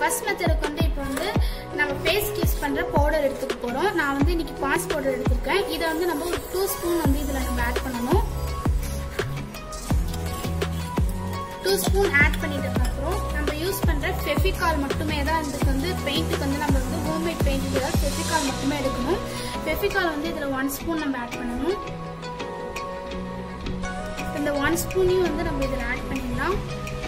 first மெத்தடுக்கு வந்து இப்போ வந்து நம்ம ஃபேஸ்க்கு யூஸ் பண்ணுற பவுடர் எடுத்துக்க போகிறோம் நான் வந்து இன்னைக்கு பான்ஸ் பவுடர் எடுத்திருக்கேன் இதை வந்து நம்ம ஒரு டூ ஸ்பூன் வந்து இதில் நம்ம ஆட் பண்ணணும் டூ ஸ்பூன் ஆட் பண்ணிட்டதுக்கு அப்புறம் நம்ம யூஸ் பண்ணுற ஃபெஃபிகால் மட்டுமே தான் இதுக்கு வந்து பெயிண்ட்டுக்கு வந்து நம்ம வந்து ஹோம்மேட் பெயிண்ட்டுக்கு தான் ஃபெஃபிகால் மட்டுமே எடுக்கணும் ஃபெஃபிகால் வந்து இதில் ஒன் ஸ்பூன் நம்ம ஆட் பண்ணணும் இந்த ஒன் ஸ்பூனையும் வந்து நம்ம இதில் ஆட் பண்ணிடலாம்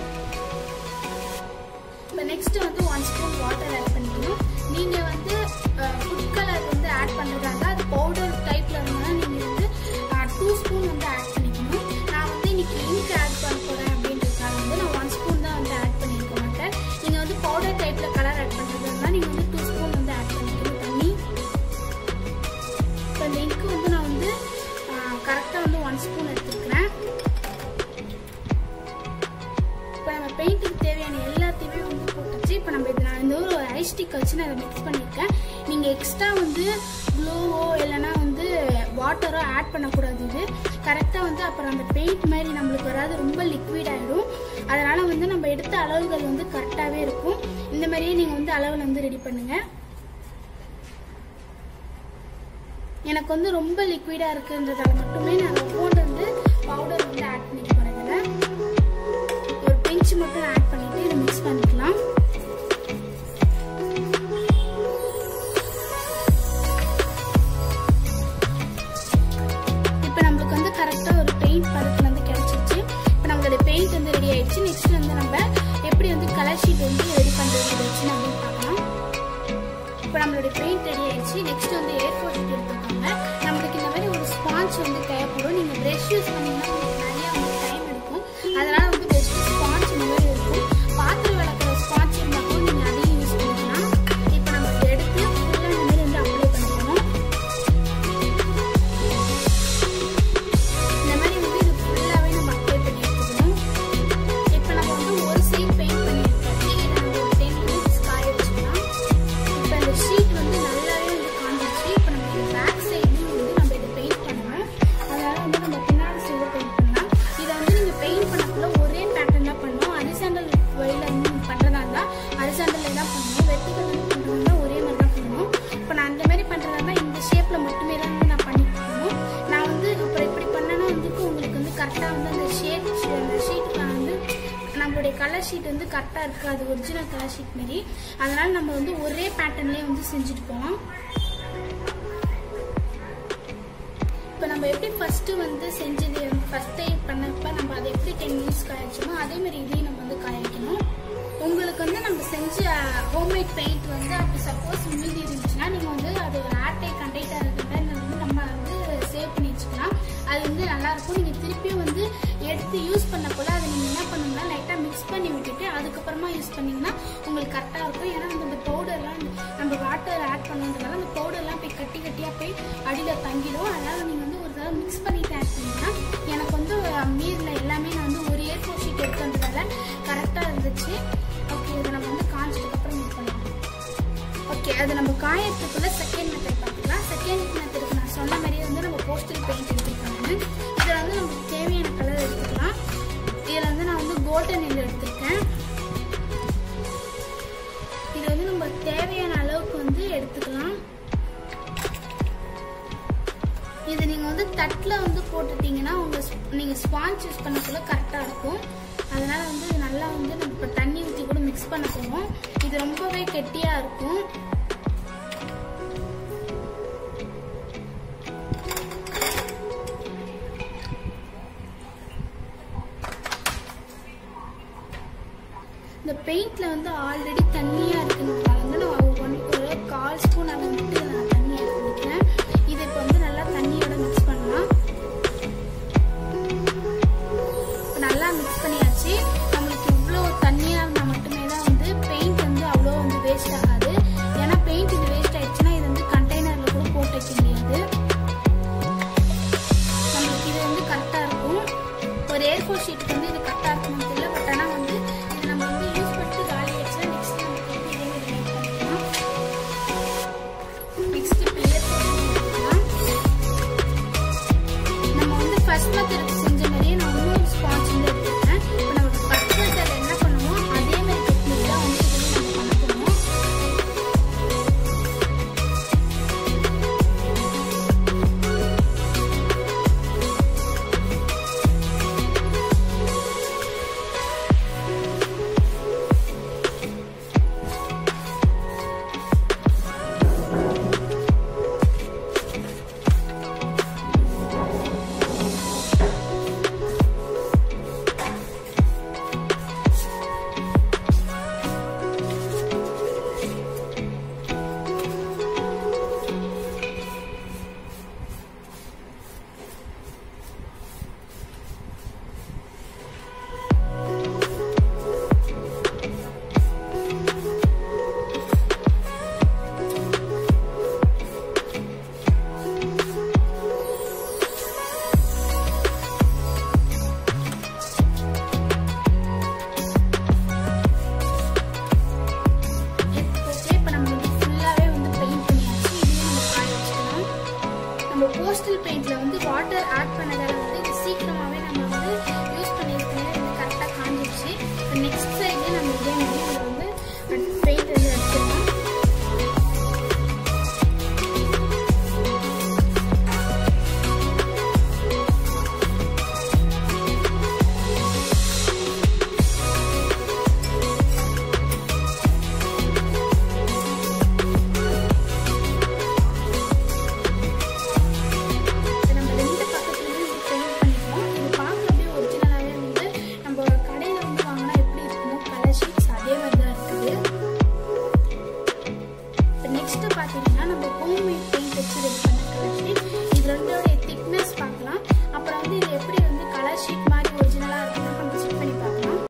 இப்போ நெக்ஸ்ட் வந்து ஒன் ஸ்பூன் வாட்டர் ஆட் பண்ணிக்கணும் நீங்கள் வந்து ஃபுட் கலர் வந்து ஆட் பண்ணுறதா இருந்தால் அது பவுடர் டைப்பில் இருந்தால் நீங்கள் வந்து டூ ஸ்பூன் வந்து ஆட் பண்ணிக்கணும் நான் வந்து இன்னைக்கு இங்க் ஆட் பண்ண போகிறேன் அப்படின்றதுனால வந்து நான் ஒன் ஸ்பூன் தான் வந்து ஆட் பண்ணியிருக்க மாட்டேன் நீங்கள் வந்து பவுடர் டைப்பில் கலர் ஆட் பண்ணுறதா இருந்தால் நீங்கள் வந்து டூ ஸ்பூன் வந்து ஆட் பண்ணிக்கணும் தண்ணி இப்போ இந்த இங்க்கு வந்து நான் வந்து கரெக்டாக வந்து ஒன் ஸ்பூன் எடுத்துருக்கிறேன் இப்போ நம்ம பெயிண்ட்டுக்கு தேவையான எல்லாத்தையுமே வந்து போட்டாச்சு இப்போ நம்ம இது நான் இந்த ஒரு ஐஸ் ஸ்டிக் வச்சு நான் இதை மிக்ஸ் பண்ணியிருக்கேன் நீங்கள் எக்ஸ்ட்ரா வந்து க்ளோவோ இல்லைன்னா வந்து வாட்டரோ ஆட் பண்ணக்கூடாது இது கரெக்டாக வந்து அப்புறம் அந்த பெயிண்ட் மாதிரி நம்மளுக்கு வராது ரொம்ப லிக்விட் ஆகிடும் அதனால் வந்து நம்ம எடுத்த அளவுகள் வந்து கரெக்டாகவே இருக்கும் இந்த மாதிரியே நீங்கள் வந்து அளவில் வந்து ரெடி பண்ணுங்கள் எனக்கு வந்து ரொம்ப லிக்விடாக இருக்குன்றதால மட்டுமே நான் அமௌண்ட் வந்து பவுடர் வந்து ஆட் பண்ணிக்க போகிறேன் ஒரு பிஞ்ச் மட்டும் ஆட் பண்ணிட்டு இதை மிக்ஸ் பண்ணிக்கலாம் இப்போ நம்மளுக்கு வந்து கரெக்டாக ஒரு பெயிண்ட் பதத்தில் வந்து கிடைச்சிருச்சு இப்போ நம்மளோட பெயிண்ட் வந்து ரெடி ஆயிடுச்சு நெக்ஸ்ட் வந்து நம்ம எப்படி வந்து கலர் ஷீட் வந்து ரெடி பண்ணுறது வச்சு அப்படின்னு பார்க்கலாம் இப்போ நம்மளுடைய பெயிண்ட் ரெடி ஆயிடுச்சு நெக்ஸ்ட் வந்து ஏர் ஃபோர் ஷீட் எடுத்துக்கோங்க நம்மளுக்கு இந்த மாதிரி ஒரு ஸ்பாஞ்ச் வந்து தேவைப்படும் நீங்கள் ப்ரெஷ் யூஸ் பண்ணீங்கன்னா உங்களுக்கு நிறைய வந்து டைம் எடுக்கும் அதனால வந்து பெஸ்ட் ஸ்பாஞ்ச் இந்த மாதிரி இருக்கும் பாத்திரம் விளக்குற ஸ்பாஞ்ச் இருந்தால் கூட நீங்கள் அதையும் யூஸ் பண்ணிக்கலாம் இப்போ நம்ம இதை எடுத்து ஃபுல்லாக இந்த மாதிரி வந்து அப்ளை பண்ணிக்கணும் இந்த மாதிரி வந்து இது ஃபுல்லாகவே நம்ம அப்ளை பண்ணி எடுத்துக்கணும் இப்போ நம்ம வந்து ஒரு சைட் பெயிண்ட் பண்ணி எடுத்தாச்சு இதை நம்ம ஒரு டென் மினிட்ஸ் காய வச்சுக்கலாம் இப்போ இந்த ஷீட் வந்து நல்லாவே வந்து காஞ்சிச்சு இப்போ நம்ம பேக் சைட்லையும் வந்து நம்ம இதை பெயிண்ட் பண்ணணும் அதனால வந்து நம்ம பின்னாடி சைடு பெயிண்ட் பண்ணலாம் இதை வந்து நீங்கள் பெயிண்ட் பண்ணக்குள்ள ஒரே பேட்டர்ன் தான் பண்ணணும் அரிசாண்டல் வழியில் வந்து நீங்கள் பண்ணுறதா இருந்தால் அரிசாண்டலில் தான் பண்ணணும் வெர்டிகல் வந்து பண்ணுறதா ஒரே மாதிரி தான் பண்ணணும் இப்போ நான் அந்த மாதிரி பண்ணுறதா இருந்தால் இந்த ஷேப்பில் மட்டுமே தான் வந்து நான் பண்ணி பண்ணணும் நான் வந்து இப்போ இப்படி பண்ணேன்னா வந்து உங்களுக்கு வந்து கரெக்டாக வந்து அந்த ஷேட் அந்த ஷீட் வந்து நம்மளுடைய கலர் ஷீட் வந்து கரெக்டாக இருக்காது ஒரிஜினல் கலர் ஷீட் மாரி அதனால நம்ம வந்து ஒரே பேட்டர்ன்லேயே வந்து செஞ்சுட்டு போகலாம் இப்போ நம்ம எப்படி ஃபர்ஸ்ட் வந்து செஞ்சது ஃபர்ஸ்ட் டைம் பண்ணப்ப நம்ம அதை எப்படி டென் மினிட்ஸ் காய வச்சோமோ அதே மாதிரி இதையும் நம்ம வந்து காய வைக்கணும் உங்களுக்கு வந்து நம்ம செஞ்ச ஹோம்மேட் பெயிண்ட் வந்து அப்படி சப்போஸ் மீதி இருந்துச்சுன்னா நீங்கள் வந்து அது ஒரு ஏர்டை கண்டெய்னர் வந்து நம்ம வந்து சேவ் பண்ணி வச்சுக்கலாம் அது வந்து நல்லா இருக்கும் நீங்கள் திருப்பியும் வந்து எடுத்து யூஸ் பண்ண போல அதை நீங்கள் என்ன பண்ணணும்னா லைட்டாக மிக்ஸ் பண்ணி விட்டுட்டு அதுக்கப்புறமா யூஸ் பண்ணீங்கன்னா உங்களுக்கு கரெக்டாக இருக்கும் ஏன்னா வந்து இந்த பவுடர்லாம் நம்ம வாட்டர் ஆட் பண்ணுறதுனால அந்த பவுடர்லாம் போய் கட்டி கட்டியாக போய் அடியில் தங்கிடும் அதனால நீங்கள் வந்து ஒரு தடவை மிக்ஸ் பண்ணிட்டு ஆட் பண்ணிங்கன்னா எனக்கு வந்து மீறில் எல்லாமே நான் வந்து ஒரு ஏர் ஃபோர் ஷீட் எடுத்ததுனால கரெக்டாக இருந்துச்சு ஓகே இதை நம்ம வந்து காஞ்சதுக்கப்புறம் மிக்ஸ் பண்ணலாம் ஓகே அது நம்ம காயத்துக்குள்ள செகண்ட் மெத்தட் பார்த்துக்கலாம் செகண்ட் மெத்தடுக்கு நான் சொன்ன மாதிரியே வந்து நம்ம போஸ்டல் பெயிண்ட் எடுத்துக்கலாம் இதில் வந்து நமக்கு தேவையான கலர் எடுத்துக்கலாம் இதில் வந்து நான் வந்து கோல்டன் எல்லோ எடுத்திருக்கேன் இது வந்து நம்ம தேவையான அளவுக்கு வந்து எடுத்துக்கலாம் இது நீங்கள் வந்து தட்டில் வந்து போட்டுட்டீங்கன்னா உங்கள் நீங்கள் ஸ்பாஞ்ச் யூஸ் பண்ணக்குள்ள கரெக்டாக இருக்கும் அதனால் வந்து இது நல்லா வந்து நம்ம இப்போ தண்ணி ஊற்றி கூட மிக்ஸ் பண்ண போவோம் இது ரொம்பவே கெட்டியாக இருக்கும் இந்த பெயிண்ட்ல வந்து ஆல்ரெடி தண்ணியா இருக்குன்றதால வந்து நான் ஒன் ஒரு கால் ஸ்பூன் அதை வந்துட்டு நான் தண்ணி ஆட் பண்ணிக்கிறேன் இதை இப்போ வந்து நல்லா தண்ணியோட மிக்ஸ் பண்ணலாம் இப்போ நல்லா மிக்ஸ் பண்ணியாச்சு நம்மளுக்கு இவ்வளோ தண்ணியாக இருந்தால் மட்டுமே தான் வந்து பெயிண்ட் வந்து அவ்வளோ வந்து வேஸ்ட் ஆகாது ஏன்னா பெயிண்ட் இது வேஸ்ட் ஆயிடுச்சுன்னா இது வந்து கண்டெய்னரில் கூட போட்டு வைக்க முடியாது நம்மளுக்கு இது வந்து கரெக்டாக இருக்கும் ஒரு ஏர் ஃபோர் ஷீட்டுக்கு வந்து இது